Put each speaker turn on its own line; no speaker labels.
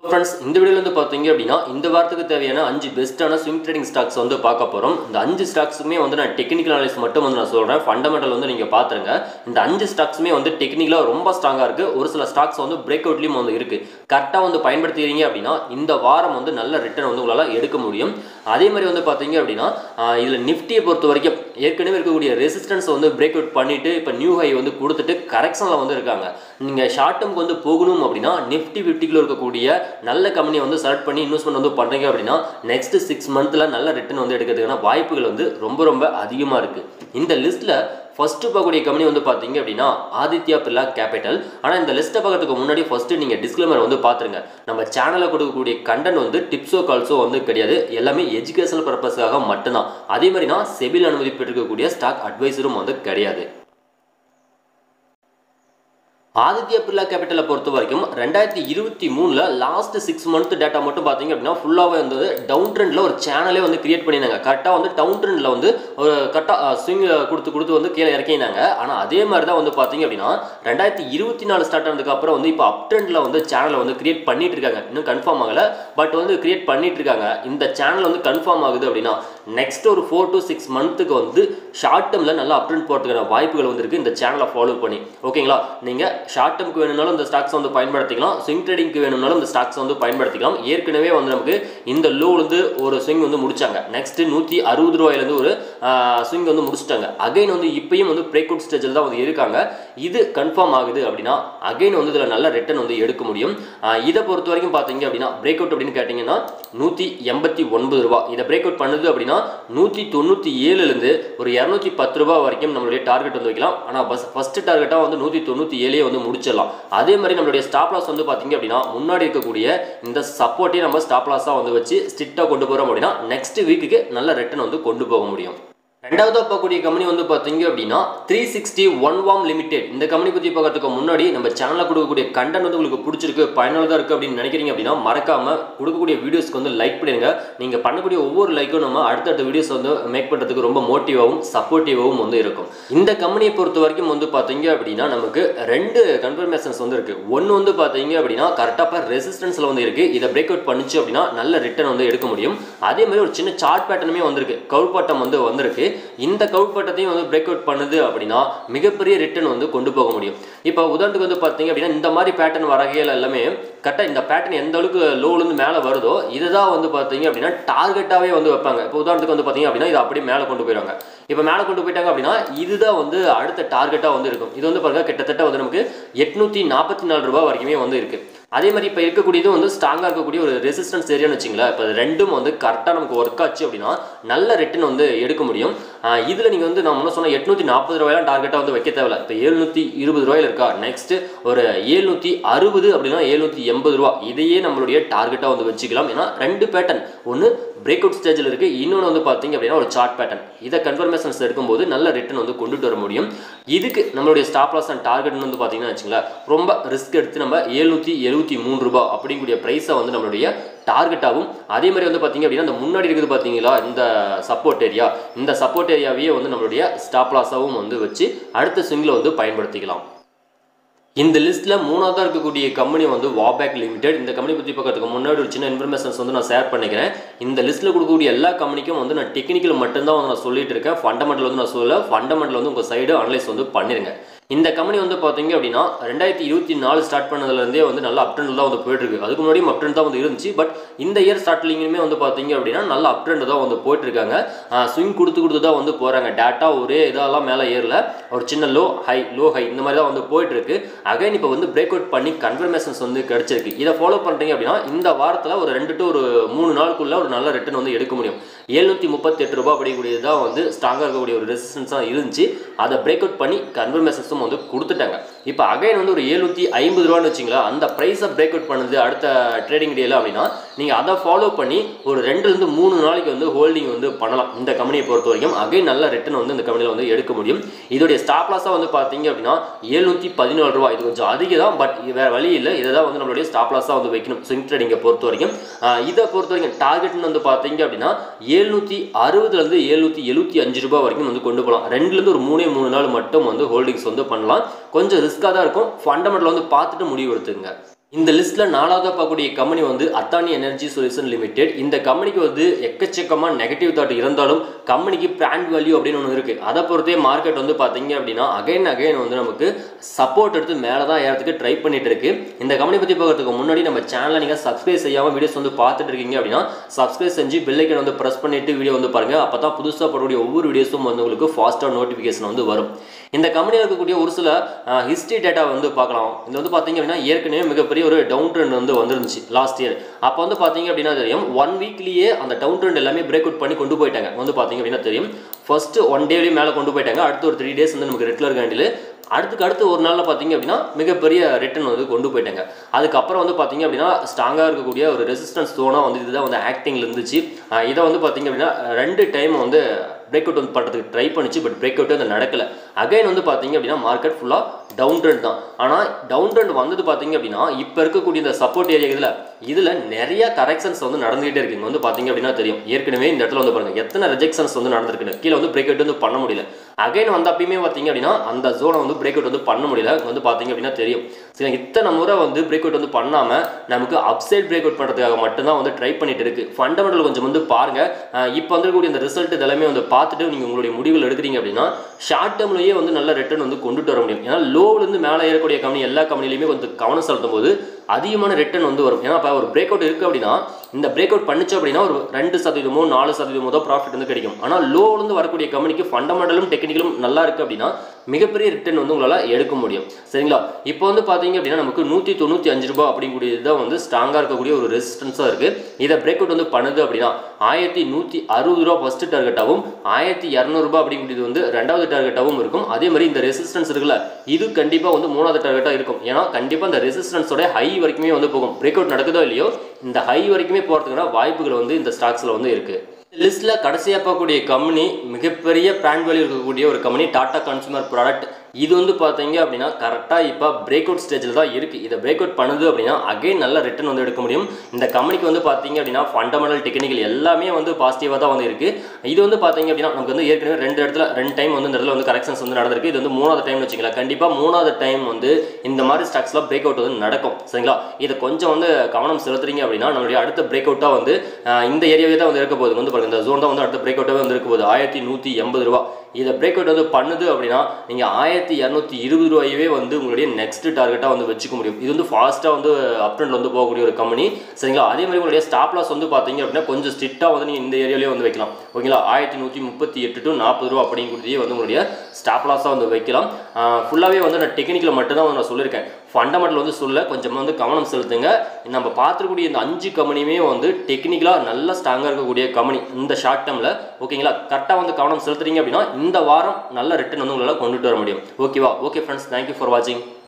friends இந்த வீடியோல வந்து பார்த்தீங்க அப்படின்னா இந்த வாரத்துக்கு தேவையான அஞ்சு பெஸ்ட்டான ஸ்விங் ட்ரேடிங் ஸ்டாக்ஸ் வந்து பார்க்க போகிறோம் இந்த அஞ்சு ஸ்டாக்ஸுமே வந்து நான் டெக்னிக்கல் அனாலிஸ் மட்டும் வந்து நான் சொல்கிறேன் ஃபண்டமெண்டல் வந்து நீங்கள் பார்த்துருங்க இந்த அஞ்சு ஸ்டாக்ஸுமே வந்து டெக்னிக்கலாக ரொம்ப ஸ்ட்ராங்காக இருக்குது ஒரு சில ஸ்டாக்ஸ் வந்து பிரேக் அவுட்லேயும் வந்து இருக்குது கரெக்டாக வந்து பயன்படுத்திக்கிறீங்க அப்படின்னா இந்த வாரம் வந்து நல்ல ரிட்டர்ன் வந்து உங்களால் எடுக்க முடியும் அதே மாதிரி வந்து பார்த்தீங்க அப்படின்னா இதில் நிஃப்டியை பொறுத்த வரைக்கும் ஏற்கனவே இருக்கக்கூடிய ரெசிஸ்டன்ஸ் வந்து பிரேக் அவுட் பண்ணிட்டு இப்போ நியூ ஹை வந்து கொடுத்துட்டு கரெக்ஷனில் வந்து இருக்காங்க நீங்கள் ஷார்ட் டேர்முக்கு வந்து போகணும் அப்படின்னா நிஃப்டி ஃபிஃப்டிக்குள்ள இருக்கக்கூடிய நல்ல கம்பெனியை வந்து செலக்ட் பண்ணி இன்வெஸ்ட்மெண்ட் வந்து பண்ணுறீங்க அப்படின்னா நெக்ஸ்ட் சிக்ஸ் மந்த்தில் நல்ல ரிட்டர்ன் வந்து எடுக்கிறதுக்கான வாய்ப்புகள் வந்து ரொம்ப ரொம்ப அதிகமாக இருக்குது இந்த லிஸ்ட்டில் ஃபஸ்ட்டு பார்க்கக்கூடிய கம்பெனி வந்து பார்த்தீங்க அப்படின்னா ஆதித்யா பிர்லா கேபிட்டல் ஆனால் இந்த லிஸ்ட்டை பார்க்கறதுக்கு முன்னாடி ஃபஸ்ட்டு நீங்கள் டிஸ்க்ளைமர் வந்து பார்த்துருங்க நம்ம சேனலில் கொடுக்கக்கூடிய கண்டென்ட் வந்து டிப்ஸோ கால்ஸோ வந்து கிடையாது எல்லாமே எஜுகேஷனல் பர்பஸாக மட்டும்தான் அதே மாதிரி நான் செபில் அனுமதி பெற்றிருக்கக்கூடிய ஸ்டாக் அட்வைசரும் வந்து கிடையாது ஆதித்ய பிர்லா கேபிட்டலை பொறுத்த வரைக்கும் ரெண்டாயிரத்தி இருபத்தி மூணில் லாஸ்ட் சிக்ஸ் மந்த் டேட்டா மட்டும் பார்த்தீங்க அப்படின்னா ஃபுல்லாகவே வந்து டவுன் ட்ரெண்டில் ஒரு சேனலே வந்து கிரியேட் பண்ணியிருந்தாங்க கரெக்டாக வந்து டவுன் ட்ரெண்டில் வந்து ஒரு கரெக்டாக ஸ்விங் கொடுத்து கொடுத்து வந்து கீழே இறக்கினாங்க ஆனால் அதே மாதிரி தான் வந்து பார்த்தீங்க அப்படின்னா ரெண்டாயிரத்தி இருபத்தி நாலு ஸ்டார்ட் ஆனதுக்கப்புறம் வந்து இப்போ அப் ட்ரெண்டில் வந்து சேனலை வந்து கிரியேட் பண்ணிட்டு இருக்காங்க இன்னும் கன்ஃபார்ம் ஆகலை பட் வந்து கிரியேட் பண்ணிட்டு இருக்காங்க இந்த சேனல் வந்து கன்ஃபார்ம் ஆகுது அப்படின்னா நெக்ஸ்ட் ஒரு ஃபோர் டு சிக்ஸ் மந்த்துக்கு வந்து ஷார்ட் டேர்மில் நல்லா அப் ட்ரெண்ட் போகிறதுக்கான வாய்ப்புகள் வந்து இருக்குது இந்த சேனலை ஃபாலோ பண்ணி ஓகேங்களா நீங்கள் ஷார்ட் டேர்முக்கு வேணும்னாலும் இந்த ஸ்டாக்ஸ் வந்து பயன்படுத்திக்கலாம் ஸ்விங் ட்ரேடிங்க்கு வேணும்னாலும் இந்த ஸ்டாக்ஸ் வந்து பயன்படுத்திக்கலாம் ஏற்கனவே வந்து நமக்கு இந்த லோலேருந்து ஒரு ஸ்விங் வந்து முடிச்சாங்க நெக்ஸ்ட் நூற்றி அறுபது ரூபாயிலேருந்து ஒரு ஸ்விங் வந்து முடிச்சிட்டாங்க அகைன் வந்து இப்பயும் வந்து பிரேக் அவுட் ஸ்டேஜில் தான் வந்து இருக்காங்க இது கன்ஃபார்ம் ஆகுது அப்படின்னா அகைன் வந்து இதில் நல்ல ரிட்டர்ன் வந்து எடுக்க முடியும் இதை பொறுத்த வரைக்கும் பார்த்தீங்க அப்படின்னா பிரேக் அவுட் அப்படின்னு கேட்டிங்கன்னா நூற்றி எண்பத்தி ஒன்பது ரூபா இதை பிரேக் அவுட் பண்ணுது அப்படின்னா நூற்றி தொண்ணூற்றி ஏழுலேருந்து ஒரு இரநூத்தி பத்து ரூபா வரைக்கும் நம்மளுடைய டார்கெட் வந்து வைக்கலாம் ஆனால் பஸ் ஃபஸ்ட்டு டார்கெட்டாக வந்து நூற்றி தொண்ணூற்றி ஏழே வந்து முடிச்சிடலாம் அதே மாதிரி நம்மளுடைய ஸ்டாப் லாஸ் வந்து பார்த்தீங்க அப்படின்னா முன்னாடி இருக்கக்கூடிய இந்த சப்போர்ட்டையும் நம்ம ஸ்டாப் லாஸாக வந்து வச்சு ஸ்ட்ரிக்டாக கொண்டு போகிறோம் அப்படின்னா நெக்ஸ்ட் வீக்குக்கு நல்ல ரிட்டர்ன் வந்து கொண்டு போக முடியும் ரெண்டாவது பார்க்கக்கூடிய கம்பெனி வந்து பார்த்தீங்க அப்படின்னா த்ரீ சிக்ஸ்டி ஒன் வாம் லிமிடெட் இந்த கம்பெனி பற்றி பார்க்கறதுக்கு முன்னாடி நம்ம சேனலில் கொடுக்கக்கூடிய கண்டென்ட் வந்து உங்களுக்கு பிடிச்சிருக்கு பயனுள்ளதாக இருக்குது அப்படின்னு நினைக்கிறீங்க அப்படின்னா மறக்காமல் கொடுக்கக்கூடிய வீடியோஸ்க்கு வந்து லைக் பண்ணிடுங்க நீங்கள் பண்ணக்கூடிய ஒவ்வொரு லைக்கும் நம்ம அடுத்தடுத்த வீடியோஸ் வந்து மேக் பண்ணுறதுக்கு ரொம்ப மோட்டிவாகவும் சப்போர்ட்டிவாகவும் வந்து இருக்கும் இந்த கம்பெனியை பொறுத்த வரைக்கும் வந்து பார்த்தீங்க அப்படின்னா நமக்கு ரெண்டு கன்ஃபர்மேஷன்ஸ் வந்து இருக்குது ஒன்று வந்து பார்த்தீங்க அப்படின்னா கரெக்டாக ரெசிஸ்டன்ஸில் வந்து இருக்குது இதை பிரேக் அவுட் பண்ணிச்சு அப்படின்னா நல்ல ரிட்டர்ன் வந்து எடுக்க முடியும் அதே மாதிரி ஒரு சின்ன சார்ட் பேட்டர்னுமே வந்திருக்கு கவுப்பாட்டம் வந்து வந்திருக்கு இந்த கவுட்பட்டத்தையும் வந்து பிரேக் அவுட் பண்ணுது அப்படின்னா மிகப்பெரிய ரிட்டர்ன் வந்து கொண்டு போக முடியும் இப்போ உதாரணத்துக்கு வந்து பார்த்தீங்க அப்படின்னா இந்த மாதிரி பேட்டர்ன் வகையில் எல்லாமே கரெக்டாக இந்த பேட்டர்ன் எந்த அளவுக்கு லோலேருந்து மேலே வருதோ இதுதான் வந்து பார்த்தீங்க அப்படின்னா டார்கெட்டாகவே வந்து வைப்பாங்க இப்போ உதாரணத்துக்கு வந்து பார்த்தீங்க அப்படின்னா இது அப்படியே மேலே கொண்டு போயிடுவாங்க இப்போ மேலே கொண்டு போயிட்டாங்க அப்படின்னா இதுதான் வந்து அடுத்த டார்கெட்டாக வந்து இருக்கும் இது வந்து பாருங்கள் கிட்டத்தட்ட வந்து நமக்கு எட்நூற்றி நாற்பத்தி நாலு ரூபா வரைக்குமே வந்து இருக்குது அதே மாதிரி இப்போ இருக்கக்கூடியது வந்து ஸ்ட்ராங்காக இருக்கக்கூடிய ஒரு ரெசிஸ்டன்ஸ் ஏரியான்னு வச்சிங்களேன் இப்போ ரெண்டும் வந்து கரெக்டாக நமக்கு ஒர்க் ஆச்சு அப்படின்னா நல்ல ரிட்டர்ன் வந்து எடுக்க முடியும் இதில் நீங்கள் வந்து நான் முன்ன சொன்ன எட்நூற்றி நாற்பது ரூபாயெல்லாம் டார்கெட்டாக வந்து வைக்க தேவையில்ல இப்போ ஏழ்நூற்றி இருபது ரூபாயில் இருக்கா நெக்ஸ்ட் ஒரு ஏழ்நூற்றி அறுபது அப்படின்னா ஏழ்நூற்றி எண்பது ரூபா இதையே நம்மளுடைய டார்கெட்டாக வந்து வச்சுக்கலாம் ஏன்னா ரெண்டு பேட்டர்ன் ஒன்று பிரேக் அவுட் ஸ்டேஜில் இருக்குது இன்னொன்று வந்து பார்த்தீங்க அப்படின்னா ஒரு சார்ட் பேட்டர்ன் இதை கன்ஃபர்மேஷன்ஸ் எடுக்கும்போது நல்ல ரிட்டர்ன் வந்து கொண்டுட்டு வர முடியும் இதுக்கு நம்மளுடைய ஸ்டாப் லாஸ் அண்ட் டார்கெட்னு வந்து பார்த்தீங்கன்னா வச்சுங்களேன் ரொம்ப ரிஸ்க் எடுத்து நம்ம எழுநூற்றி எழுபத்தி மூணு ரூபாய் அப்படிங்கக்கூடிய ப்ரைஸை வந்து நம்மளுடைய டார்கெட்டாகவும் அதே மாதிரி வந்து பார்த்தீங்க அப்படின்னா இந்த முன்னாடி இருக்குது பார்த்தீங்களா இந்த சப்போர்ட் ஏரியா இந்த சப்போர்ட் ஏரியாவையே வந்து நம்மளுடைய ஸ்டாப் லாஸாகவும் வந்து வச்சு அடுத்த ஸ்விங்கில் வந்து பயன்படுத்திக்கலாம் இந்த லிஸ்ட்டில் மூணாவதாக இருக்கக்கூடிய கம்பெனி வந்து வாபேக் லிமிடெட் இந்த கம்பெனி பற்றி பார்க்கறதுக்கு முன்னாடி ஒரு சின்ன இன்ஃபர்மேஷன்ஸ் வந்து நான் ஷேர் பண்ணிக்கிறேன் இந்த லிஸ்ட்டில் கொடுக்கக்கூடிய எல்லா கம்பெனிக்கும் வந்து நான் டெக்னிக்கல் மட்டும்தான் வந்து நான் சொல்லிட்டு இருக்கேன் ஃபண்டமெண்டல் வந்து நான் சொல்லல ஃபண்டமெண்டல் வந்து உங்கள் சைடு அனலைஸ் வந்து பண்ணிருங்க இந்த கம்பெனி வந்து பார்த்தீங்க அப்படின்னா ரெண்டாயிரத்தி இருபத்தி நாலு ஸ்டார்ட் பண்ணதுலேருந்தே வந்து நல்ல அப் ட்ரெண்ட் தான் வந்து போயிட்டு இருக்கு அதுக்கு முன்னாடியும் அப் ட்ரெண்ட் தான் வந்து இருந்துச்சு பட் இந்த இயர் ஸ்டார்ட்லிங்குமே வந்து பார்த்தீங்க அப்படின்னா நல்ல அப் ட்ரெண்ட் தான் வந்து போயிட்டு இருக்காங்க ஸ்விங் கொடுத்து கொடுத்து தான் வந்து போகிறாங்க டேட்டா ஒரே இதெல்லாம் மேலே ஏறல ஒரு சின்ன லோ ஹை லோ ஹை இந்த மாதிரி தான் வந்து போயிட்டு இருக்கு அகைன் இப்போ வந்து பிரேக் அவுட் பண்ணி கன்ஃபர்மேஷன்ஸ் வந்து கிடைச்சிருக்கு இதை ஃபாலோ பண்ணுறீங்க அப்படின்னா இந்த வாரத்தில் ஒரு ரெண்டு டு ஒரு மூணு நாளுக்குள்ள ஒரு நல்ல ரிட்டர்ன் வந்து எடுக்க முடியும் எழுநூற்றி முப்பத்தெட்டு ரூபாய் அப்படிக்கூடியது தான் வந்து ஸ்ட்ராங்காக இருக்கக்கூடிய ஒரு ரெசிஸ்டன்ஸாக இருந்துச்சு அதை பிரேக் அவுட் பண்ணி கன்ஃபர்மேஷன்ஸும் வந்து கொடுத்துட்டாங்க இப்போ அகைன் வந்து ஒரு எழுநூற்றி ஐம்பது ரூபான்னு வச்சிங்களா அந்த ப்ரைஸை பிரேக் அவுட் பண்ணுது அடுத்த ட்ரேடிங் டேல அப்படின்னா நீங்கள் அதை ஃபாலோ பண்ணி ஒரு ரெண்டுலேருந்து மூணு நாளைக்கு வந்து ஹோல்டிங் வந்து பண்ணலாம் இந்த கம்பெனியை பொறுத்த வரைக்கும் அகைன் நல்ல ரிட்டர்ன் வந்து இந்த கம்பெனியில் வந்து எடுக்க முடியும் இதோடைய ஸ்டாப் லாஸாக வந்து பார்த்தீங்க அப்படின்னா எழுநூற்றி பதினாலு ரூபா இது கொஞ்சம் அதிகம் தான் பட் வேறு வழி இல்லை இதை தான் வந்து நம்மளுடைய ஸ்டாப் லாஸாக வந்து வைக்கணும் ஸ்விங் ட்ரேடிங்கை பொறுத்த வரைக்கும் இதை பொறுத்த வரைக்கும் டார்கெட்னு வந்து பார்த்தீங்க அப்படின்னா எழுநூற்றி அறுபதுலேருந்து எழுநூற்றி எழுபத்தி அஞ்சு ரூபாய் வரைக்கும் வந்து கொண்டு போகலாம் ரெண்டுலேருந்து ஒரு மூணே மூணு நாள் மட்டும் வந்து ஹோல்டிங்ஸ் வந்து பண்ணலாம் கொஞ்சம் ரிஸ்க்காக தான் இருக்கும் ஃபண்டமெண்டல் வந்து பார்த்துட்டு முடிவு எடுத்துங்க இந்த லிஸ்ட்டில் நாலாவதாக பார்க்கக்கூடிய கம்பெனி வந்து அத்தானி எனர்ஜி சொல்யூஷன் லிமிடெட் இந்த கம்பெனிக்கு வந்து எக்கச்சக்கமாக நெகட்டிவ் தாட் இருந்தாலும் கம்பெனிக்கு பிராண்ட் வேல்யூ அப்படின்னு ஒன்று இருக்குது அதை பொறுத்தே மார்க்கெட் வந்து பார்த்தீங்க அப்படின்னா அகைன் அகைன் வந்து நமக்கு சப்போர்ட் எடுத்து மேலே தான் ஏறதுக்கு ட்ரை பண்ணிட்டு இருக்கு இந்த கம்பெனி பற்றி பார்க்கறதுக்கு முன்னாடி நம்ம சேனலை நீங்கள் சப்ஸ்கிரைப் செய்யாமல் வீடியோஸ் வந்து பார்த்துட்டு இருக்கீங்க அப்படின்னா சப்ஸ்கிரைப் செஞ்சு பெல்லைக்கன் வந்து ப்ரெஸ் பண்ணிட்டு வீடியோ வந்து பாருங்க அப்போ தான் புதுசாக போடக்கூடிய ஒவ்வொரு வீடியோஸும் வந்து உங்களுக்கு ஃபாஸ்ட்டாக நோட்டிஃபிகேஷன் வந்து வரும் இந்த கம்பெனியில் இருக்கக்கூடிய ஒரு சில ஹிஸ்ட்ரி டேட்டா வந்து பார்க்கலாம் இது வந்து பார்த்தீங்க அப்படின்னா ஏற்கனவே மிகப்பெரிய ஒரு டவுன் ட்ரெண்ட் வந்து வந்துருந்துச்சு லாஸ்ட் இயர் அப்போ வந்து பார்த்தீங்க அப்படின்னா தெரியும் ஒன் வீக்லேயே அந்த டவுன் ட்ரெண்ட் எல்லாமே பிரேக் அவுட் பண்ணி கொண்டு போயிட்டாங்க வந்து பார்த்தீங்க அப்படின்னா தெரியும் ஃபர்ஸ்ட் ஒன் டேலேயே மேலே கொண்டு போயிட்டாங்க அடுத்து ஒரு த்ரீ டேஸ் வந்து நமக்கு ரெட்லர் கேண்டில் அடுத்துக்கு அடுத்து ஒரு நாளில் பார்த்தீங்க அப்படின்னா மிகப்பெரிய ரிட்டர்ன் வந்து கொண்டு போயிட்டாங்க அதுக்கப்புறம் வந்து பார்த்தீங்க அப்படின்னா ஸ்ட்ராங்காக இருக்கக்கூடிய ஒரு ரெசிஸ்டன்ஸ் தோணாக வந்து இதுதான் வந்து ஆக்டிங்கில் இருந்துச்சு அஹ் இதை வந்து பார்த்தீங்க அப்படின்னா ரெண்டு டைம் வந்து பிரேக் அவுட் வந்து பண்ணுறதுக்கு ட்ரை பண்ணிச்சு பட் பிரேக் அவுட் வந்து நடக்கல அகைன் வந்து பார்த்தீங்க அப்படின்னா மார்க்கெட் ஃபுல்லாக டவுன் ட்ரெண்ட் தான் ஆனால் டவுன் ட்ரெண்ட் வந்தது பார்த்தீங்க அப்படின்னா இப்போ இருக்கக்கூடிய இந்த சப்போர்ட் ஏரியா இதில் இதில் நிறைய கரெக்ஷன்ஸ் வந்து நடந்துகிட்டே இருக்கு இங்க வந்து பார்த்தீங்க அப்படின்னா தெரியும் ஏற்கனவே இந்த இடத்துல வந்து பாருங்க எத்தனை ரிஜெக்ஷன்ஸ் வந்து நடந்திருக்குன்னு கீழே வந்து பிரேக் அவுட் வந்து பண்ண முடியல அகைன் வந்து அப்பயுமே பார்த்தீங்க அப்படின்னா அந்த ஜோனை வந்து பிரேக் அவுட் வந்து பண்ண முடியல இங்க வந்து பார்த்தீங்க அப்படின்னா தெரியும் சரி இத்தனை முறை வந்து பிரேக் அவுட் வந்து பண்ணாமல் நமக்கு அப்சைட் பிரேக் அவுட் பண்ணுறதுக்காக மட்டும்தான் வந்து ட்ரை பண்ணிட்டு இருக்கு ஃபண்டமெண்டல் கொஞ்சம் வந்து பாருங்க இப்போ வந்துக்கூடிய இந்த ரிசல்ட் இதெல்லாமே வந்து பார்த்துட்டு நீங்கள் உங்களுடைய முடிவுகள் எடுக்கிறீங்க அப்படின்னா ஷார்ட் டேர்ம்லேயே வந்து நல்ல ரிட்டர்ன் வந்து கொண்டுட்டு வர முடியும் ஏன்னா லோவிலேருந்து மேலே ஏறக்கூடிய கம்பெனி எல்லா கம்பெனிலையுமே கொஞ்சம் கவனம் செலுத்தும் போது அதிகமான ரிட்டர்ன் வந்து வரும் ஏன்னா இப்போ ஒரு பிரேக் அவுட் இருக்குது அப்படின்னா இந்த பிரேக் அவுட் பண்ணிச்சு அப்படின்னா ஒரு ரெண்டு சதவீதமோ நாலு சதவீதமோ தான் ப்ராஃபிட் வந்து கிடைக்கும் ஆனால் லோவிலேருந்து வரக்கூடிய கம்பெனிக்கு ஃபண்டமெண்டலும் டெக்னிக்கலும் நல்லா இருக்குது அப்படின்னா மிகப்பெரிய ரிட்டர்ன் வந்து உங்களால் எடுக்க முடியும் சரிங்களா இப்போ வந்து பார்த்தீங்க அப்படின்னா நமக்கு நூற்றி தொண்ணூற்றி அஞ்சு ரூபாய் அப்படிங்கக்கூடியது தான் வந்து ஸ்ட்ராங்காக இருக்கக்கூடிய ஒரு ரெசிஸ்டன்ஸாக இருக்குது இதை பிரேக் அவுட் வந்து பண்ணுது அப்படின்னா ஆயிரத்தி நூற்றி அறுபது ரூபா ஃபஸ்ட்டு டார்கெட்டாகவும் ஆயிரத்தி இரநூறுபா அப்படிங்கிறது வந்து ரெண்டாவது டார்கெட்டாகவும் இருக்கும் அதே மாதிரி இந்த ரெசிஸ்டன்ஸ் இருக்குல்ல இது கண்டிப்பாக வந்து மூணாவது டார்கெட்டாக இருக்கும் ஏன்னா கண்டிப்பாக இந்த ரெசிஸ்டன்ஸோட ஹை வரைக்குமே வந்து போகும் பிரேக் அவுட் நடக்குதோ இல்லையோ இந்த ஹை வரைக்குமே போகிறதுக்கான வாய்ப்புகள் வந்து இந்த ஸ்டாக்ஸில் வந்து இருக்குது லிஸ்ட்டில் கடைசியாக பார்க்கக்கூடிய கம்பெனி மிகப்பெரிய பிராண்ட் வேல்யூ இருக்கக்கூடிய ஒரு கம்பெனி டாடா கன்சூமர் ப்ராடக்ட் இது வந்து பார்த்தீங்க அப்படின்னா கரெக்டாக இப்போ பிரேக் அவுட் ஸ்டேஜில் தான் இருக்குது இதை பிரேக் அவுட் பண்ணுது அப்படின்னா அகைன் நல்ல ரிட்டர்ன் வந்து எடுக்க முடியும் இந்த கம்பெனிக்கு வந்து பார்த்தீங்க அப்படின்னா ஃபண்டமெண்டல் டெக்னிக்கல் எல்லாமே வந்து பாசிட்டிவாக தான் வந்து இருக்குது இது வந்து பார்த்தீங்க அப்படின்னா நமக்கு வந்து ஏற்கனவே ரெண்டு இடத்துல ரெண்டு டைம் வந்து இந்த இடத்துல வந்து கரெக்ஷன்ஸ் வந்து நடந்திருக்கு இது வந்து மூணாவது டைம்னு வச்சுக்கலாம் கண்டிப்பாக மூணாவது டைம் வந்து இந்த மாதிரி ஸ்டாக்ஸ்லாம் பிரேக் அவுட் வந்து நடக்கும் சரிங்களா இதை கொஞ்சம் வந்து கவனம் செலுத்துறீங்க அப்படின்னா நம்மளுடைய அடுத்த பிரேக் அவுட்டாக வந்து ஆஹ், இந்த ஏரியாவே தான் வந்து இருக்க போகுது வந்து பாருங்க இந்த ஜோன் தான் வந்து அடுத்த பிரேக் அவுட்டாகவே வந்து இருக்க போகுது ஆயிரத்தி நூற்றி எண்பது ரூபா இதை பிரேக் அவுட் வந்து பண்ணுது அப்படின்னா நீங்கள் ஆயிரத்தி இரநூத்தி இருபது ரூபாயவே வந்து உங்களுடைய நெக்ஸ்ட் டார்கெட்டாக வந்து வச்சுக்க முடியும் இது வந்து ஃபாஸ்ட்டாக வந்து அப் ட்ரெண்ட் வந்து போகக்கூடிய ஒரு கம்பெனி சரிங்களா அதே மாதிரி உங்களுடைய ஸ்டாப் லாஸ் வந்து பார்த்தீங்க அப்படின்னா கொஞ்சம் ஸ்ட்ரிக்டாக வந்து நீங்கள் இந்த ஏரியாலேயே வந்து வைக்கலாம் ஓகேங்களா ஆயிரத்தி நூற்றி முப்பத்தி எட்டு டு நாற்பது ரூபா அப்படிங்கிறதையே வந்து உங்களுடைய ஸ்டாப் லாஸாக வந்து வைக்கலாம் ஃபுல்லாகவே வந்து நான் டெக்னிக்கில் மட்டும்தான் வந்து நான் சொல்லியிருக்கேன் ஃபண்டமெண்டல் வந்து சொல்ல கொஞ்சம் வந்து கவனம் செலுத்துங்க நம்ம பார்த்துக்கூடிய இந்த அஞ்சு கம்பெனியுமே வந்து டெக்னிக்கலாக நல்ல ஸ்ட்ராங்காக இருக்கக்கூடிய கம்பெனி இந்த ஷார்ட் டேர்மில் ஓகேங்களா கரெக்டாக வந்து கவனம் செலுத்துறீங்க அப்படின்னா இந்த வாரம் நல்ல ரிட்டர்ன் வந்து உங்களால் கொண்டுட்டு வர முடியும் ஓகேவா ஓகே ஃப்ரெண்ட்ஸ் தேங்க்யூ ஃபார் வாட்சிங்